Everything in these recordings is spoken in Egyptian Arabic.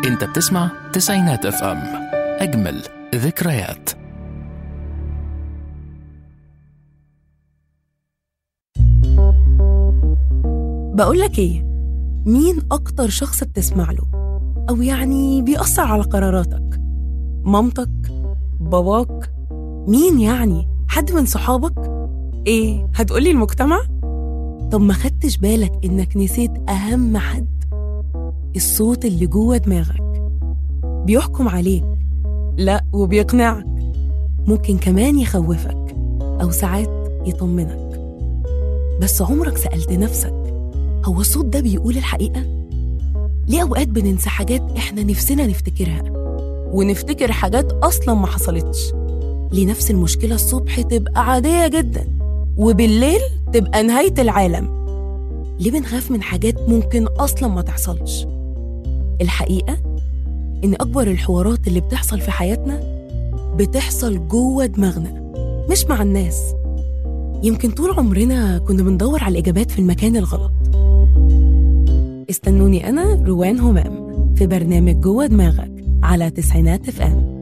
انت بتسمع تسعينات اف ام اجمل ذكريات بقولك ايه مين اكتر شخص بتسمع له او يعني بيأثر على قراراتك مامتك باباك مين يعني حد من صحابك ايه هتقولي المجتمع طب ما خدتش بالك انك نسيت اهم حد الصوت اللي جوه دماغك بيحكم عليك لا وبيقنعك ممكن كمان يخوفك او ساعات يطمنك بس عمرك سألت نفسك هو الصوت ده بيقول الحقيقة؟ ليه أوقات بننسى حاجات إحنا نفسنا نفتكرها ونفتكر حاجات أصلا ما حصلتش ليه نفس المشكلة الصبح تبقى عادية جدا وبالليل تبقى نهاية العالم ليه بنخاف من حاجات ممكن أصلا ما تحصلش الحقيقة إن أكبر الحوارات اللي بتحصل في حياتنا بتحصل جوه دماغنا مش مع الناس يمكن طول عمرنا كنا بندور على الإجابات في المكان الغلط استنوني أنا روان همام في برنامج جوه دماغك على تسعينات اف ام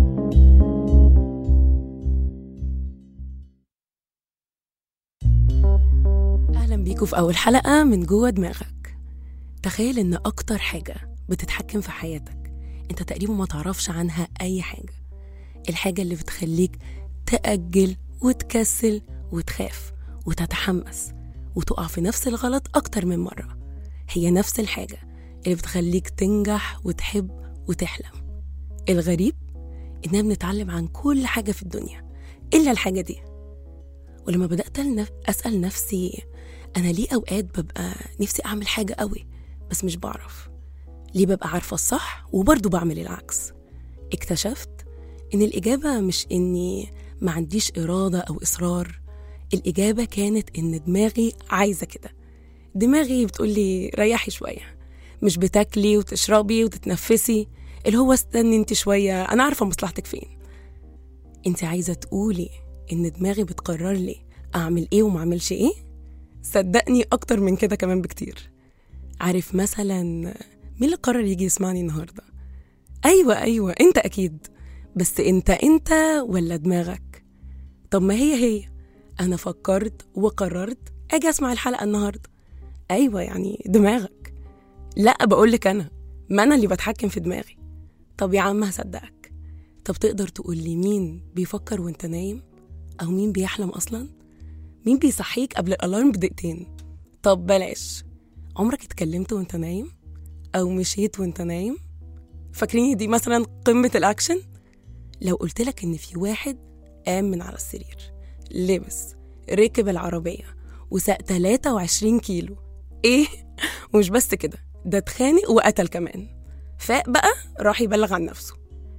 أهلا بيكم في أول حلقة من جوه دماغك تخيل إن أكتر حاجة بتتحكم في حياتك أنت تقريبا ما تعرفش عنها أي حاجة الحاجة اللي بتخليك تأجل وتكسل وتخاف وتتحمس وتقع في نفس الغلط أكتر من مرة هي نفس الحاجة اللي بتخليك تنجح وتحب وتحلم الغريب إننا بنتعلم عن كل حاجة في الدنيا إلا الحاجة دي ولما بدأت النف... أسأل نفسي أنا ليه أوقات ببقى نفسي أعمل حاجة قوي بس مش بعرف ليه ببقى عارفة الصح وبرضه بعمل العكس اكتشفت إن الإجابة مش إني ما عنديش إرادة أو إصرار الإجابة كانت إن دماغي عايزة كده دماغي بتقولي ريحي شوية مش بتاكلي وتشربي وتتنفسي اللي هو استني انت شوية أنا عارفة مصلحتك فين انت عايزة تقولي إن دماغي بتقرر لي أعمل إيه وما أعملش إيه صدقني أكتر من كده كمان بكتير عارف مثلا مين اللي قرر يجي يسمعني النهاردة أيوة أيوة أنت أكيد بس أنت أنت ولا دماغك طب ما هي هي أنا فكرت وقررت أجي أسمع الحلقة النهاردة أيوة يعني دماغك لا بقولك أنا ما أنا اللي بتحكم في دماغي طب يا عم هصدقك طب تقدر تقول لي مين بيفكر وانت نايم أو مين بيحلم أصلا مين بيصحيك قبل الألارم بدقيقتين طب بلاش عمرك اتكلمت وانت نايم أو مشيت وانت نايم فاكرين دي مثلا قمة الأكشن لو قلتلك إن في واحد قام من على السرير لبس ركب العربية وساق 23 كيلو ايه ومش بس كده ده اتخانق وقتل كمان فاق بقى راح يبلغ عن نفسه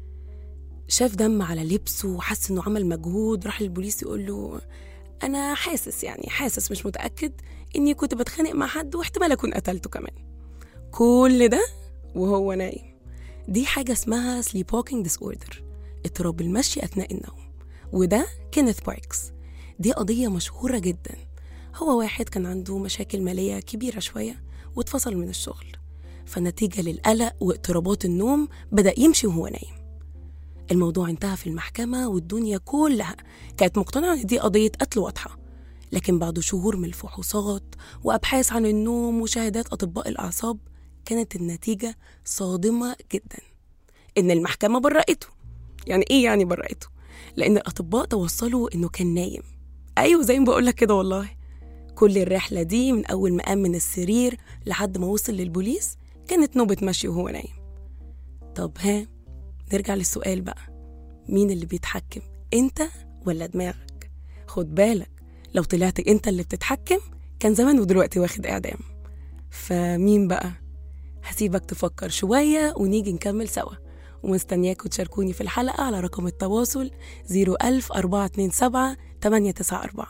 شاف دم على لبسه وحس انه عمل مجهود راح للبوليس يقول له انا حاسس يعني حاسس مش متاكد اني كنت بتخانق مع حد واحتمال اكون قتلته كمان كل ده وهو نايم دي حاجه اسمها sleepwalking disorder اضطراب المشي اثناء النوم وده كينيث باركس دي قضيه مشهوره جدا هو واحد كان عنده مشاكل ماليه كبيره شويه واتفصل من الشغل فنتيجه للقلق واضطرابات النوم بدا يمشي وهو نايم الموضوع انتهى في المحكمة والدنيا كلها كانت مقتنعة إن دي قضية قتل واضحة لكن بعد شهور من الفحوصات وأبحاث عن النوم وشهادات أطباء الأعصاب كانت النتيجة صادمة جدا إن المحكمة برأته يعني إيه يعني برأته؟ لأن الأطباء توصلوا إنه كان نايم أيوة زي ما بقولك كده والله كل الرحلة دي من أول ما قام من السرير لحد ما وصل للبوليس كانت نوبة مشي وهو نايم طب ها نرجع للسؤال بقى مين اللي بيتحكم انت ولا دماغك خد بالك لو طلعت انت اللي بتتحكم كان زمان ودلوقتي واخد اعدام فمين بقى هسيبك تفكر شوية ونيجي نكمل سوا ومستنياكوا تشاركوني في الحلقة على رقم التواصل 01000 427 894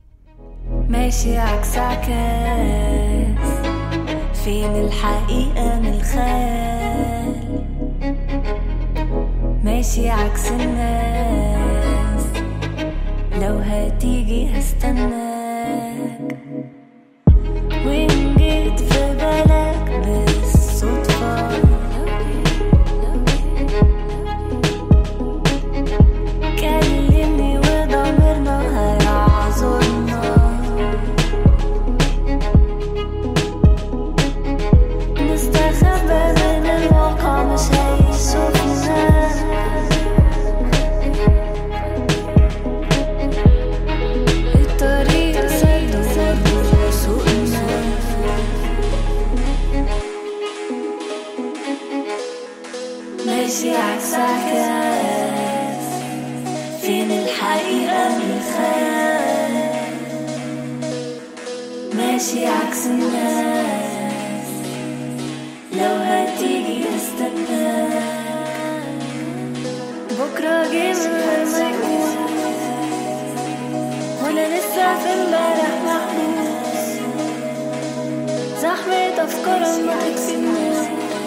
ماشي عكس عكاس فين الحقيقة من الخيال ماشي عكس الناس لو هتيجي هستناك وإن جيت في بالك بالصدفة ماشي عكس الناس لو هتيجي استناك بكرة جه من غير ما يقول وانا لسه في امبارح محبوس زحمة افكار ما تكسبنيش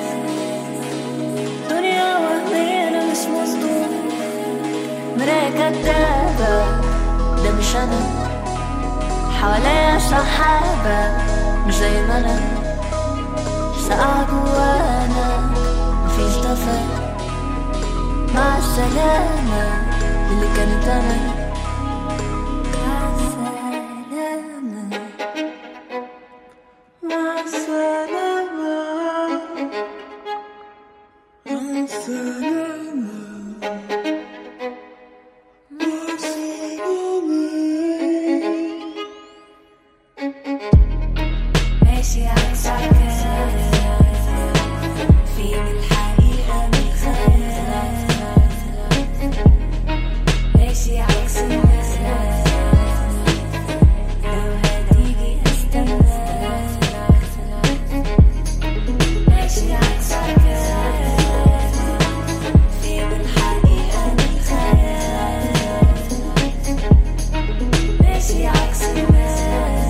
دنيا وهمية انا مش مصدوم مراية كدابة ده مش انا حواليا سحابة مش زي ما انا ساقعة جوانا مفيش دفا مع السلامة اللي كانت انا مع السلامة مع السلامة مع السلامة مع السلامة ماشي عكس عكس فين الحقيقة من الخيال ماشي عكس الناس لو هتيجي استناك ماشي عكس عكس فين الحقيقة من الخيال ماشي عكس الناس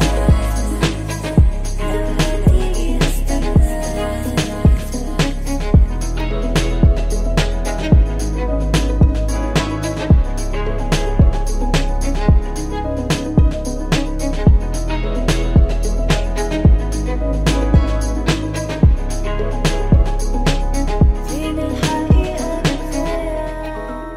لو هتيجي استناك فين الحقيقة من الخيال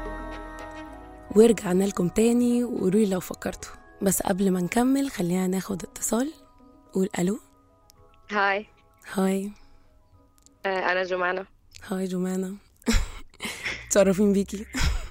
ورجعنا لكم تاني وقولوا لي لو فكرتوا بس قبل ما نكمل خلينا ناخد اتصال قول الو هاي هاي آه، أنا جمانة هاي جمانة متشرفين بيكي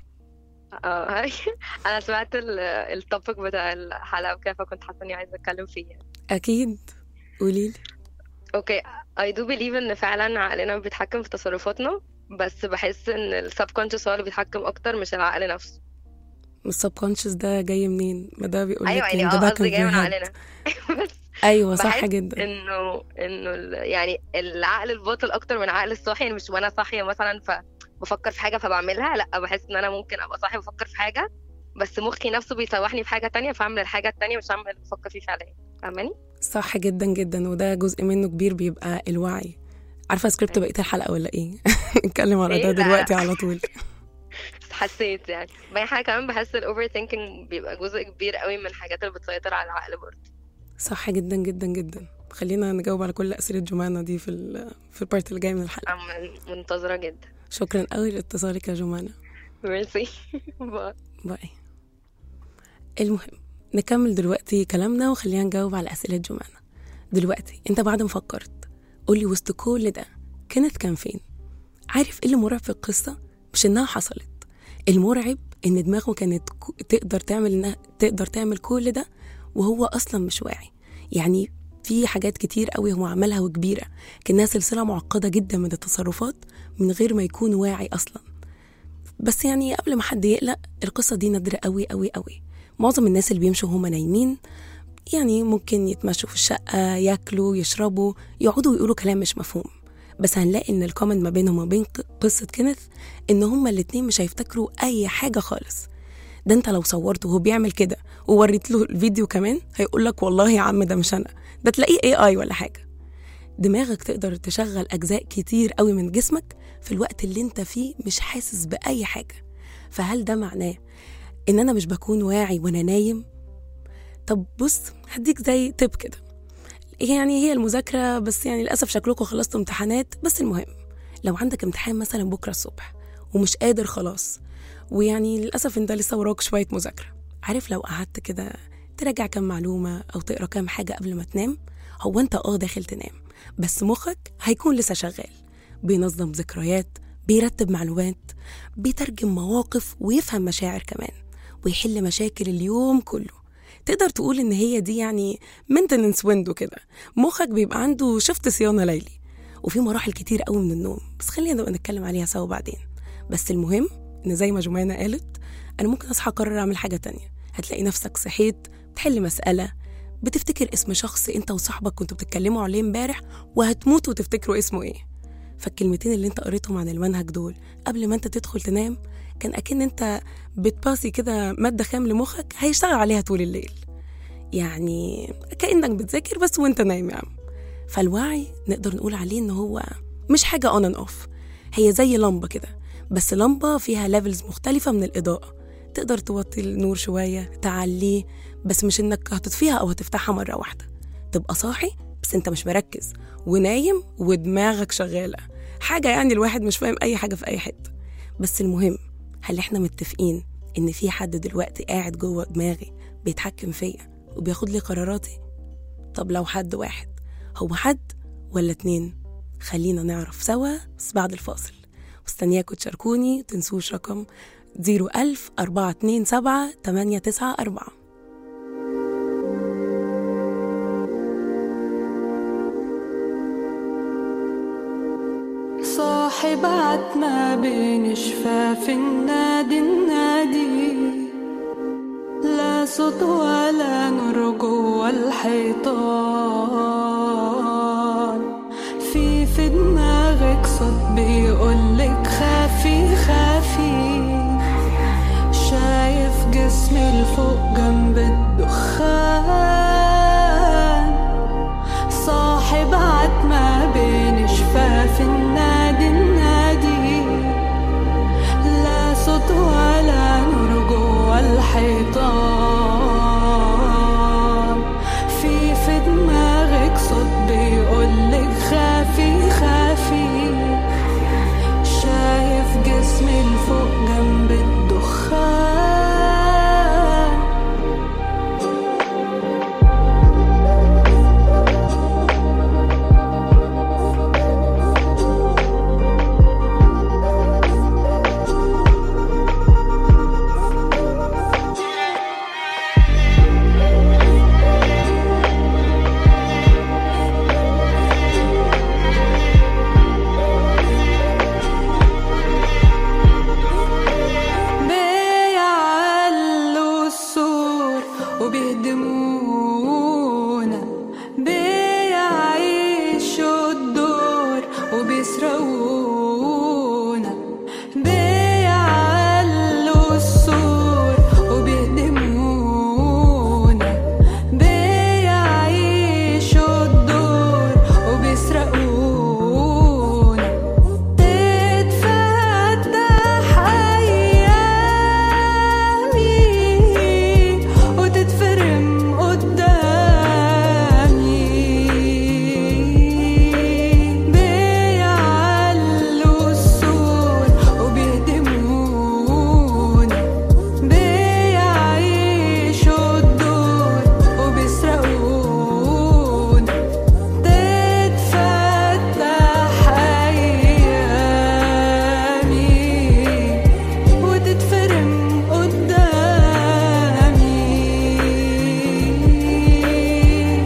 اه هاي أنا سمعت التوبيك بتاع الحلقة وكده فكنت حاسة إني عايزة أتكلم فيه اكيد قولي لي أوكي I do believe إن فعلا عقلنا بيتحكم في تصرفاتنا بس بحس إن السبكونشس هو اللي بيتحكم أكتر مش العقل نفسه السبكونشس ده جاي منين ما ده بيقول أيوة لك يعني إن اه ده قصدي جاي من فيديوهات. عقلنا بس ايوه صح بحس جدا إنه إنه ال- يعني العقل الباطل أكتر من العقل الصاحي يعني مش وأنا صاحية مثلا فبفكر في حاجة فبعملها لأ بحس إن أنا ممكن أبقى صاحية بفكر في حاجة بس مخي نفسه بيسوحني في حاجة تانية فأعمل الحاجة التانية مش هعمل اللي بفكر فيه فعليا فاهماني؟ صح جدا جدا وده جزء منه كبير بيبقى الوعي عارفه سكريبت بقيه الحلقه ولا ايه نتكلم على إيه؟ ده لا. دلوقتي على طول حسيت يعني باقي حاجة كمان بحس الاوفر ثينكينج بيبقى جزء كبير قوي من الحاجات اللي بتسيطر على العقل برضه صح جدا جدا جدا خلينا نجاوب على كل اسئله جمانه دي في ال في البارت اللي جاي من الحلقه أنا منتظرة جدا شكرا قوي لاتصالك يا جمانه ميرسي باي باي المهم نكمل دلوقتي كلامنا وخلينا نجاوب على أسئلة جمانة دلوقتي انت بعد ما فكرت قولي وسط كل ده كانت كان فين عارف ايه اللي مرعب في القصة مش انها حصلت المرعب ان دماغه كانت ك- تقدر تعمل انها تقدر تعمل كل ده وهو اصلا مش واعي يعني في حاجات كتير قوي هو عملها وكبيرة كأنها سلسلة معقدة جدا من التصرفات من غير ما يكون واعي أصلا بس يعني قبل ما حد يقلق القصة دي نادرة قوي قوي قوي معظم الناس اللي بيمشوا هما نايمين يعني ممكن يتمشوا في الشقة ياكلوا يشربوا يقعدوا يقولوا كلام مش مفهوم بس هنلاقي ان الكومنت ما بينهم وبين ق- قصة كينيث ان هما الاتنين مش هيفتكروا اي حاجة خالص ده انت لو صورته وهو بيعمل كده ووريت له الفيديو كمان هيقول لك والله يا عم ده مش انا ده تلاقيه اي اي ولا حاجة دماغك تقدر تشغل اجزاء كتير قوي من جسمك في الوقت اللي انت فيه مش حاسس باي حاجة فهل ده معناه ان انا مش بكون واعي وانا نايم طب بص هديك زي تip كده يعني هي المذاكرة بس يعني للأسف شكلكم خلصتوا امتحانات بس المهم لو عندك امتحان مثلا بكرة الصبح ومش قادر خلاص ويعني للأسف انت لسه وراك شوية مذاكرة عارف لو قعدت كده تراجع كام معلومة أو تقرا كام حاجة قبل ما تنام هو انت اه داخل تنام بس مخك هيكون لسه شغال بينظم ذكريات بيرتب معلومات بيترجم مواقف ويفهم مشاعر كمان ويحل مشاكل اليوم كله تقدر تقول ان هي دي يعني مينتننس ويندو كده مخك بيبقى عنده شفت صيانه ليلي وفي مراحل كتير قوي من النوم بس خلينا نبقى نتكلم عليها سوا بعدين بس المهم ان زي ما جمانة قالت انا ممكن اصحى اقرر اعمل حاجه تانية هتلاقي نفسك صحيت بتحل مساله بتفتكر اسم شخص انت وصاحبك كنتوا بتتكلموا عليه امبارح وهتموتوا وتفتكروا اسمه ايه فالكلمتين اللي انت قريتهم عن المنهج دول قبل ما انت تدخل تنام كان اكن انت بتباسي كده ماده خام لمخك هيشتغل عليها طول الليل يعني كانك بتذاكر بس وانت نايم يا عم فالوعي نقدر نقول عليه ان هو مش حاجه اون اند اوف هي زي لمبه كده بس لمبه فيها ليفلز مختلفه من الاضاءه تقدر توطي النور شويه تعليه بس مش انك هتطفيها او هتفتحها مره واحده تبقى صاحي بس انت مش مركز ونايم ودماغك شغاله حاجه يعني الواحد مش فاهم اي حاجه في اي حته بس المهم هل احنا متفقين ان في حد دلوقتي قاعد جوه دماغي بيتحكم فيا وبياخد لي قراراتي طب لو حد واحد هو حد ولا اتنين خلينا نعرف سوا بس بعد الفاصل مستنياكم تشاركوني تنسوش رقم 01000 427 894 صاحب عتمة بين شفاف النادي النادي لا صوت ولا نور جوا الحيطان في في دماغك صوت بيقولك خافي خافي شايف جسمي لفوق جنب الدخان صاحب عتمة بين شفاف النادي النادي لا صوت ولا نور جوا الحيطان في في دماغك صوت بيقولك خافي خافي شايف جسمي لفوق جنب الدخان بيعلوا السور وبيهدمونا بيعيشوا الدور وبيسرقونا بيعلوا السور وبيهدمونا بيعيشوا الدور وبيسرقونا تتفتح أيامي وتتفرم قدامي بيعلوا السور وبيهدمونا بيعيشوا الدور وبيسرقونا تتفتح أيامي وتتفرم قدامي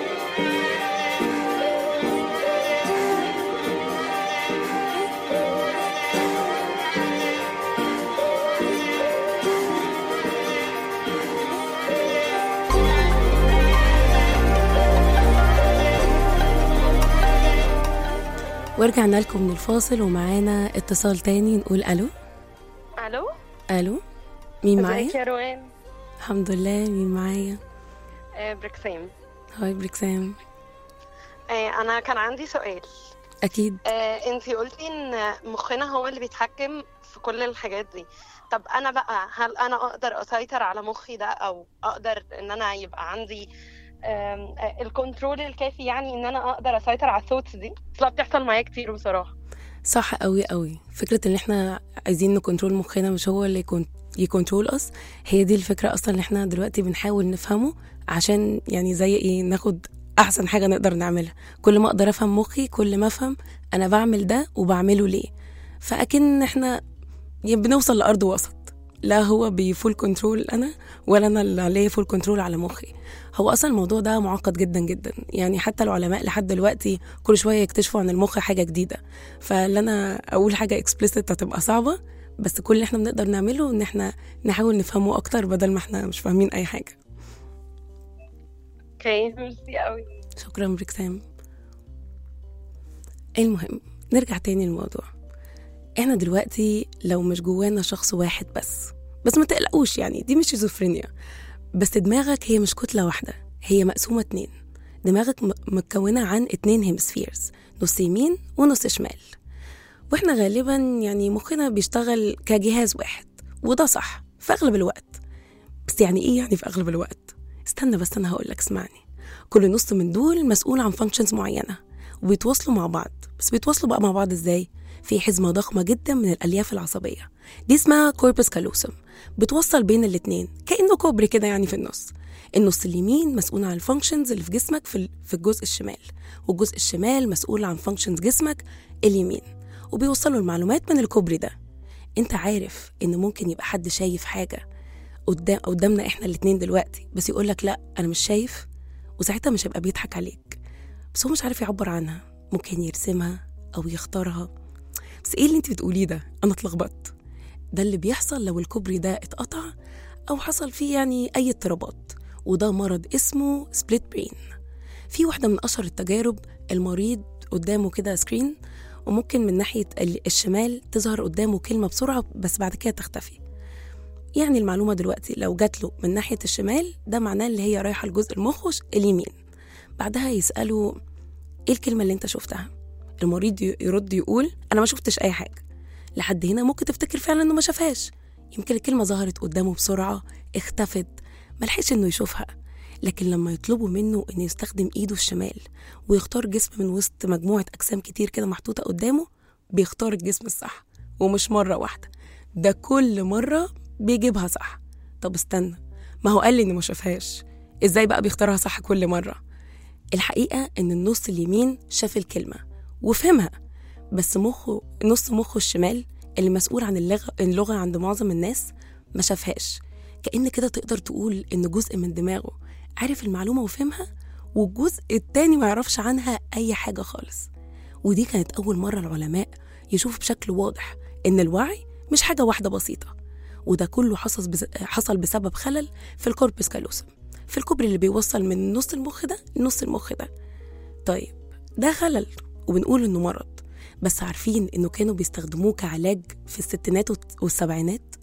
ورجعنا لكم من الفاصل ومعانا اتصال تاني نقول الو الو الو مين ازيك معايا يا روان الحمد لله مين معايا آه، بركسيم هاي بريكسام آه، انا كان عندي سؤال اكيد انت قلتي ان مخنا هو اللي بيتحكم في كل الحاجات دي طب انا بقى هل انا اقدر اسيطر على مخي ده او اقدر ان انا يبقى عندي آم، آه، الكنترول الكافي يعني ان انا اقدر اسيطر على الثوتس دي اصلا بتحصل معايا كتير بصراحه صح قوي قوي فكرة ان احنا عايزين نكنترول مخنا مش هو اللي يكون يكنترول اس هي دي الفكرة اصلا اللي احنا دلوقتي بنحاول نفهمه عشان يعني زي ايه ناخد احسن حاجة نقدر نعملها كل ما اقدر افهم مخي كل ما افهم انا بعمل ده وبعمله ليه فاكن احنا يعني بنوصل لارض وسط لا هو بفول كنترول انا ولا انا اللي عليه فول كنترول على مخي هو اصلا الموضوع ده معقد جدا جدا يعني حتى العلماء لحد دلوقتي كل شويه يكتشفوا عن المخ حاجه جديده فاللي انا اقول حاجه اكسبليسيت هتبقى صعبه بس كل اللي احنا بنقدر نعمله ان احنا نحاول نفهمه اكتر بدل ما احنا مش فاهمين اي حاجه اوكي ميرسي قوي شكرا بركسام المهم نرجع تاني للموضوع احنا دلوقتي لو مش جوانا شخص واحد بس بس ما تقلقوش يعني دي مش شيزوفرينيا بس دماغك هي مش كتلة واحدة هي مقسومة اتنين دماغك م- متكونة عن اتنين هيمسفيرز نص يمين ونص شمال واحنا غالبا يعني مخنا بيشتغل كجهاز واحد وده صح في اغلب الوقت بس يعني ايه يعني في اغلب الوقت استنى بس انا هقولك اسمعني كل نص من دول مسؤول عن فانكشنز معينة وبيتواصلوا مع بعض بس بيتواصلوا بقى مع بعض ازاي في حزمة ضخمة جدا من الألياف العصبية دي اسمها كوربس كالوسم بتوصل بين الاتنين كأنه كوبري كده يعني في النص النص اليمين مسؤول عن الفانكشنز اللي في جسمك في ال- في الجزء الشمال والجزء الشمال مسؤول عن فانكشنز جسمك اليمين وبيوصلوا المعلومات من الكوبري ده انت عارف ان ممكن يبقى حد شايف حاجة قدام قدامنا احنا الاتنين دلوقتي بس يقولك لا انا مش شايف وساعتها مش هيبقى بيضحك عليك بس هو مش عارف يعبر عنها ممكن يرسمها او يختارها بس ايه اللي انت بتقوليه ده انا اتلخبطت ده اللي بيحصل لو الكوبري ده اتقطع او حصل فيه يعني اي اضطرابات وده مرض اسمه سبليت برين في واحده من اشهر التجارب المريض قدامه كده سكرين وممكن من ناحيه ال- الشمال تظهر قدامه كلمه بسرعه بس بعد كده تختفي يعني المعلومه دلوقتي لو جات له من ناحيه الشمال ده معناه اللي هي رايحه لجزء المخ اليمين بعدها يساله ايه الكلمه اللي انت شفتها المريض ي- يرد يقول انا ما شفتش اي حاجه لحد هنا ممكن تفتكر فعلا انه ما شافهاش يمكن الكلمه ظهرت قدامه بسرعه اختفت ملحقش انه يشوفها لكن لما يطلبوا منه انه يستخدم ايده الشمال ويختار جسم من وسط مجموعه اجسام كتير كده محطوطه قدامه بيختار الجسم الصح ومش مره واحده ده كل مره بيجيبها صح طب استنى ما هو قال لي انه ما شافهاش ازاي بقى بيختارها صح كل مره الحقيقه ان النص اليمين شاف الكلمه وفهمها بس مخه نص مخه الشمال اللي مسؤول عن اللغة, اللغة عند معظم الناس ما شافهاش كأن كده تقدر تقول إن جزء من دماغه عارف المعلومة وفهمها والجزء التاني ما يعرفش عنها أي حاجة خالص ودي كانت أول مرة العلماء يشوفوا بشكل واضح إن الوعي مش حاجة واحدة بسيطة وده كله حصل بس حصل بسبب خلل في الكوربس كالوسم في الكوبري اللي بيوصل من نص المخ ده لنص المخ ده طيب ده خلل وبنقول إنه مرض بس عارفين إنه كانوا بيستخدموه كعلاج في الستينات والت- والسبعينات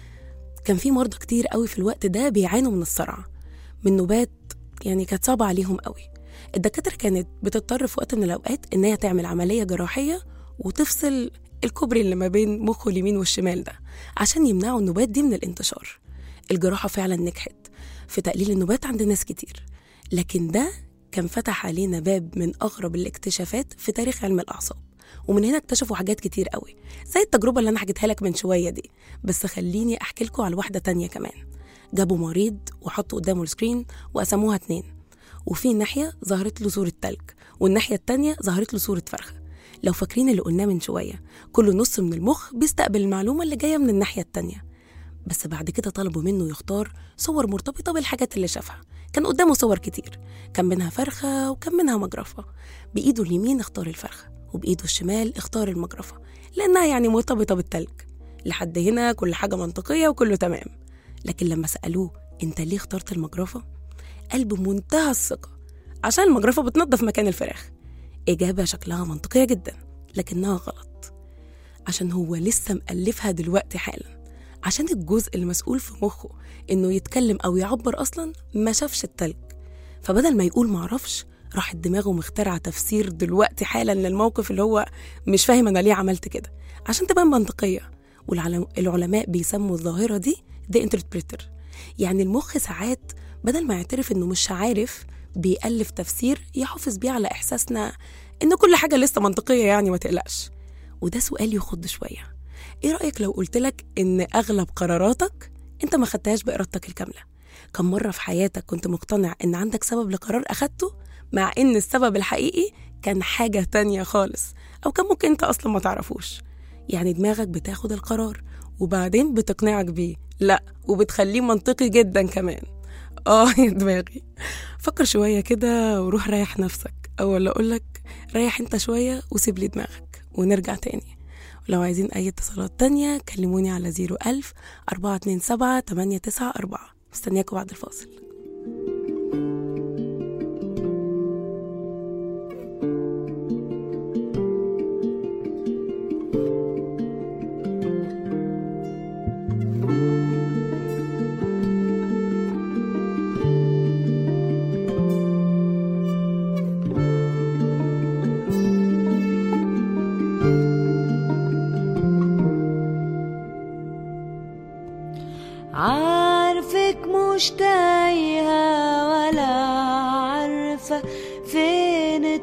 كان في مرضى كتير قوي في الوقت ده بيعانوا من الصرع من نوبات يعني كانت صعبة عليهم قوي الدكاترة كانت بتضطر في وقت من الأوقات إن هي تعمل عملية جراحية وتفصل الكوبري اللي ما بين مخه اليمين والشمال ده عشان يمنعوا النوبات دي من الانتشار الجراحة فعلا نجحت في تقليل النوبات عند ناس كتير لكن ده كان فتح علينا باب من أغرب الاكتشافات في تاريخ علم الأعصاب ومن هنا اكتشفوا حاجات كتير قوي زي التجربة اللي أنا حكيتها لك من شوية دي بس خليني أحكي لكم على واحدة تانية كمان جابوا مريض وحطوا قدامه السكرين وقسموها اتنين وفي ناحية ظهرت له صورة تلج والناحية التانية ظهرت له صورة فرخة لو فاكرين اللي قلناه من شوية كل نص من المخ بيستقبل المعلومة اللي جاية من الناحية التانية بس بعد كده طلبوا منه يختار صور مرتبطة بالحاجات اللي شافها كان قدامه صور كتير كان منها فرخة وكان منها مجرفة بإيده اليمين اختار الفرخة وبإيده الشمال اختار المجرفة لأنها يعني مرتبطة بالتلج لحد هنا كل حاجة منطقية وكله تمام لكن لما سألوه انت ليه اخترت المجرفة؟ قال بمنتهى الثقة عشان المجرفة بتنظف مكان الفراخ إجابة شكلها منطقية جدا لكنها غلط عشان هو لسه مألفها دلوقتي حالا عشان الجزء المسؤول في مخه إنه يتكلم أو يعبر أصلا ما شافش التلج فبدل ما يقول معرفش راح دماغه مخترع تفسير دلوقتي حالا للموقف اللي هو مش فاهم أنا ليه عملت كده عشان تبان منطقية والعلماء بيسموا الظاهرة دي دي انتربريتر يعني المخ ساعات بدل ما يعترف إنه مش عارف بيألف تفسير يحافظ بيه على إحساسنا إن كل حاجة لسه منطقية يعني ما تقلقش وده سؤال يخض شوية إيه رأيك لو قلتلك إن أغلب قراراتك أنت ما خدتهاش بإرادتك الكاملة كم مرة في حياتك كنت مقتنع إن عندك سبب لقرار أخدته مع إن السبب الحقيقي كان حاجة تانية خالص أو كان ممكن أنت أصلا ما تعرفوش يعني دماغك بتاخد القرار وبعدين بتقنعك بيه لا وبتخليه منطقي جدا كمان اه يا دماغي فكر شوية كده وروح ريح نفسك أو ولا أقولك ريح انت شوية وسيب لي دماغك ونرجع تاني ولو عايزين أي اتصالات تانية كلموني على 01000 427 894 مستنياكم بعد الفاصل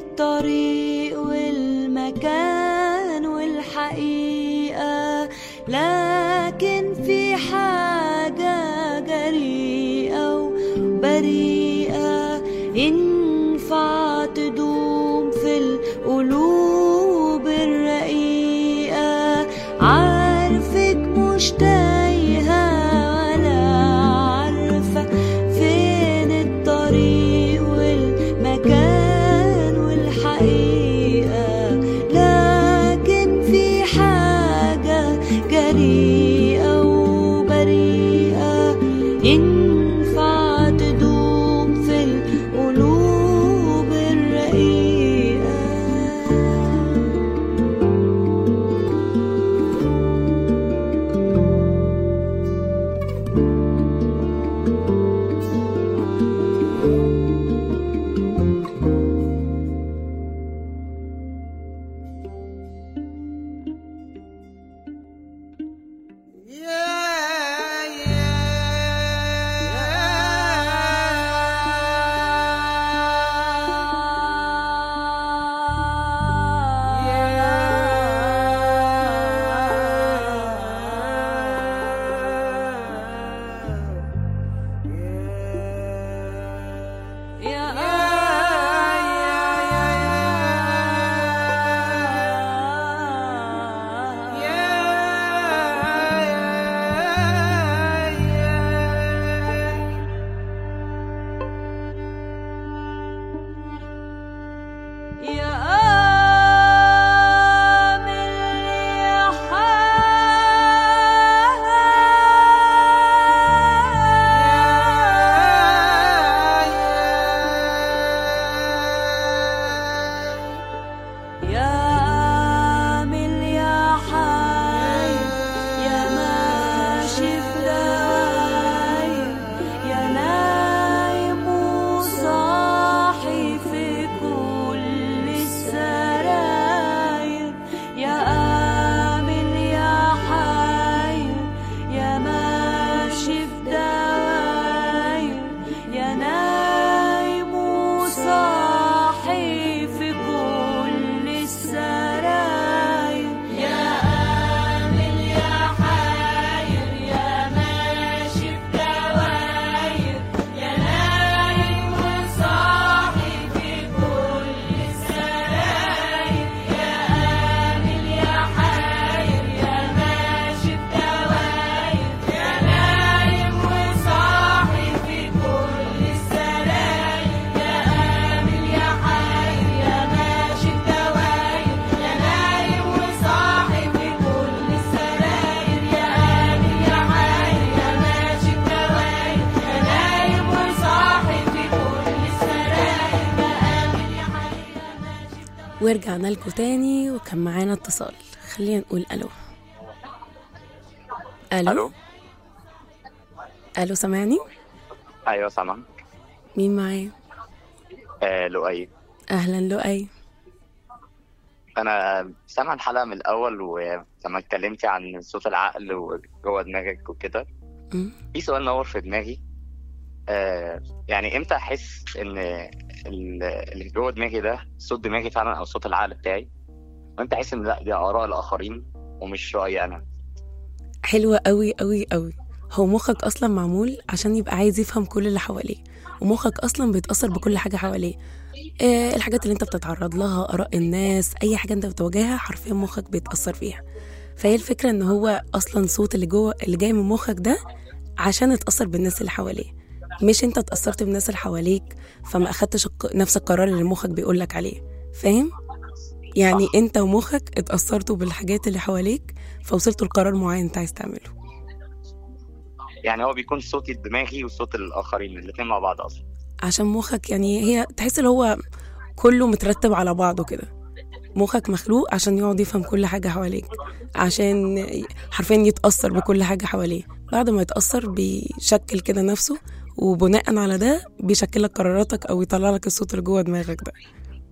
الطريق والمكان والحقيقة لكن في حاجة جريئة وبريئة ينفع تدوم في القلوب الرقيقة عارفك مش تايهة ولا عارفة فين الطريق والمكان والحقيقة لكن في حاجة جريئة وبريئة ينفع تدوم في القلوب الرقيقة يا آمل يا حي يا آمل يا حي يا ماشي في دواير يا نايم وصاحي في كل السراير يا آمل يا حي يا ماشي في دواير يا نايم وصاحي في كل السراير يا آمل يا حاير يا ماشي في دواير يا نايم وصاحي في كل السراير يا آمل يا حاير يا ماشي في دواير يا نايم وصاحي في كل السراير يا آمل يا حاير يا ماشي في دواير يا نايم وصاحي في كل السراير يا آمل يا حاير يا ماشي في دواير يا نايم وصاحي في كل السراير يا آمل يا حاير يا ماشي ورجعنا لكم تاني وكان معانا اتصال خلينا نقول الو الو الو الو سامعني ايوه سامع مين معايا آه لؤي اهلا لؤي انا سامع الحلقه من الاول ولما اتكلمتي عن صوت العقل وجوه دماغك وكده مم. في سؤال نور في دماغي آه يعني امتى احس ان ال- اللي جوه دماغي ده صوت دماغي فعلا او صوت العقل بتاعي وانت احس ان لا دي اراء الاخرين ومش رايي انا حلوة قوي قوي قوي هو مخك اصلا معمول عشان يبقى عايز يفهم كل اللي حواليه ومخك اصلا بيتاثر بكل حاجه حواليه إيه الحاجات اللي انت بتتعرض لها اراء الناس اي حاجه انت بتواجهها حرفيا مخك بيتاثر فيها فهي الفكره ان هو اصلا صوت اللي جوه اللي جاي من مخك ده عشان اتاثر بالناس اللي حواليه مش انت اتاثرت بالناس اللي حواليك فما اخدتش الق- نفس القرار اللي مخك بيقولك عليه فاهم يعني صح. انت ومخك اتاثرتوا بالحاجات اللي حواليك فوصلتوا لقرار معين انت عايز تعمله يعني هو بيكون صوتي الدماغي وصوت الاخرين الاثنين مع بعض اصلا عشان مخك يعني هي تحس اللي هو كله مترتب على بعضه كده مخك مخلوق عشان يقعد يفهم كل حاجة حواليك عشان حرفيا يتأثر بكل حاجة حواليه بعد ما يتأثر بيشكل كده نفسه وبناء على ده بيشكل لك قراراتك أو يطلع لك الصوت اللي جوه دماغك ده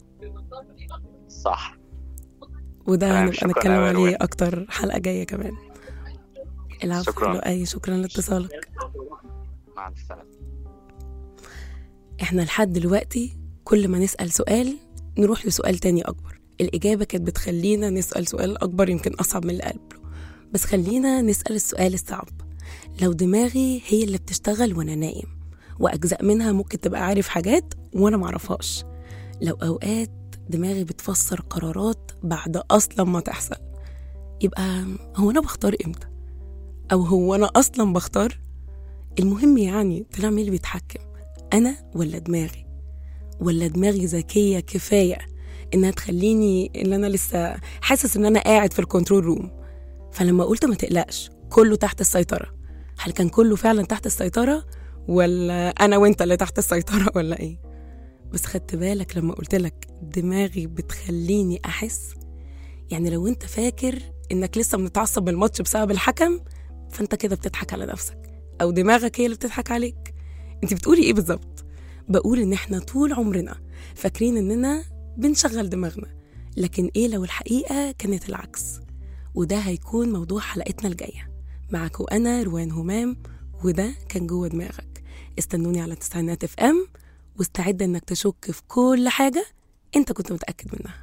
صح وده تمام، هنبقى شكراً نتكلم أوي يا عليه روان. أكتر حلقة جاية كمان العفو شكراً. لؤي شكرا لاتصالك مع السلامه احنا لحد دلوقتي كل ما نسأل سؤال نروح لسؤال تاني أكبر الإجابة كانت بتخلينا نسأل سؤال أكبر يمكن أصعب من اللي قبله بس خلينا نسأل السؤال الصعب لو دماغي هي اللي بتشتغل وأنا نايم وأجزاء منها ممكن تبقى عارف حاجات وأنا معرفهاش لو أوقات دماغي بتفسر قرارات بعد أصلا ما تحصل يبقى هو أنا بختار إمتى؟ أو هو أنا أصلا بختار؟ المهم يعني طلع مين اللي بيتحكم أنا ولا دماغي؟ ولا دماغي ذكية كفاية إنها تخليني إن أنا لسه حاسس إن أنا قاعد في الكنترول روم فلما قلت ما تقلقش كله تحت السيطرة هل كان كله فعلا تحت السيطرة ولا أنا وأنت اللي تحت السيطرة ولا إيه؟ بس خدت بالك لما قلت لك دماغي بتخليني أحس يعني لو أنت فاكر إنك لسه متعصب من الماتش بسبب الحكم فأنت كده بتضحك على نفسك أو دماغك هي اللي بتضحك عليك أنت بتقولي إيه بالظبط؟ بقول إن إحنا طول عمرنا فاكرين إننا بنشغل دماغنا لكن إيه لو الحقيقة كانت العكس وده هيكون موضوع حلقتنا الجاية معاكم أنا روان همام وده كان جوه دماغك استنوني على تسعينات اف ام واستعد انك تشك في كل حاجة انت كنت متأكد منها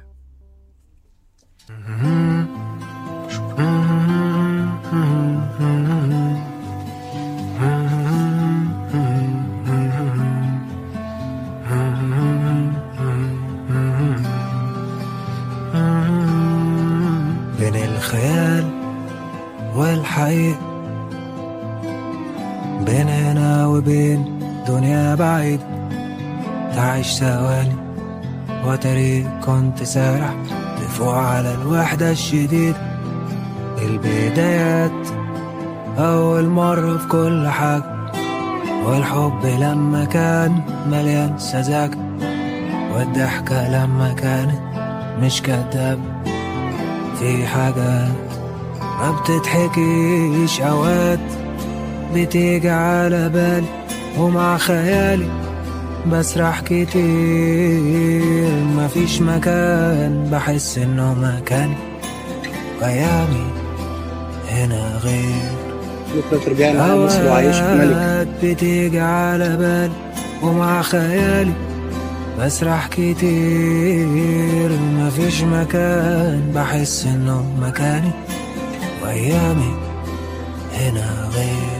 بين الخيال والحقيقة بين هنا وبين دنيا بعيد تعيش ثواني وتري كنت سارح لفوق على الوحدة الشديدة البدايات أول مرة في كل حاجة والحب لما كان مليان سذاجة والضحكة لما كانت مش كدابة في حاجات ما بتضحكيش أوقات بتيجي على بالي ومع خيالي بسرح كتير مفيش مكان بحس انه مكاني وأيامي هنا غير بكرة رجعنا على مصر وعايش في ملك أوقات بتيجي على بالي ومع خيالي بسرح كتير مفيش مكان بحس انه مكاني وايامي هنا غير